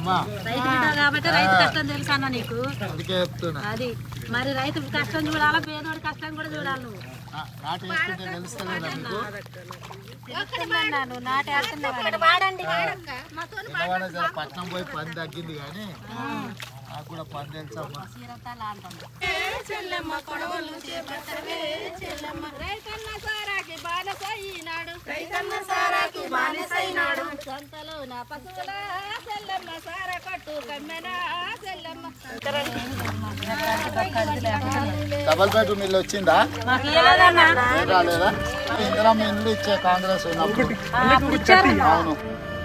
అమ్మా రైతు బిడ్డ కాబట్టి రైతు కష్టం తెలుసు అన్న నీకు అందుకే చెప్తున్నా అది మరి రైతు కష్టం చూడాలా పేదోడి కష్టం కూడా చూడాలి నువ్వు నా- నాటు వేసుకుంటే తెలుస్తలేదా మీకు తెలుస్తుందన్నా, నువ్వు నాటేస్తున్నావు పిల్లవాడే జర పట్నం పోయి పని తగ్గింది కానీ నాకు కూడా పని తెలుసమ్మా సంతలో నా పశువుల సెల్లమ్మ సార కట్టు కమ్మెన సెల్లమ్మ డబల్ బెడ్రూమ్ ఇల్లు వచ్చిందా మాకు ఇవ్వలేదన్నా ఏం రాలేదా ఇందిరమ్మ ఇల్లు ఇచ్చే కాంగ్రెస్ ఉన్నప్పుడు అవును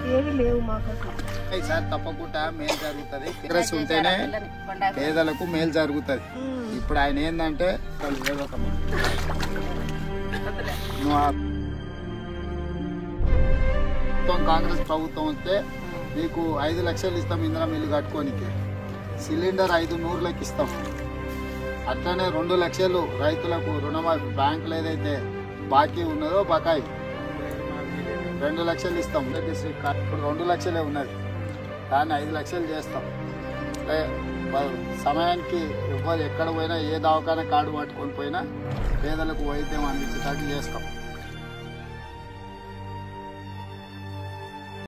ఈసారి తప్పకుండా మేలు జరుగుతుంది కాంగ్రెస్ ఉంటేనే పేదలకు మేలు జరుగుతుంది ఇప్పుడు ఆయన ఏంటంటే అసలు ఏదో ఒక మాట. నువ్వు ఆ ప్రభుత్వం కాంగ్రెస్ ప్రభుత్వం వస్తే నీకు ఐదు లక్షలు ఇస్తాం ఇందిరం ఇల్లు కట్టుకోనికి సిలిండర్ ఐదు నూరులకు ఇస్తాం అట్లనే రెండు లక్షలు రైతులకు రుణమాఫీ బ్యాంకులు ఏదైతే బాకీ ఉన్నదో బకాయి రెండు లక్షలు ఇస్తాం డిస్ట్రిక్ట్ కా- ఇప్పుడు రెండు లక్షలే ఉన్నది దాన్ని ఐదు లక్షలు చేస్తాం అంటే వా- సమయానికి ఎవ్వరు ఎక్కడ పోయినా ఏ దవాఖాన కార్డు పట్టుకొని పోయినా పేదలకు వైద్యం అందించేటట్టు చేస్తాం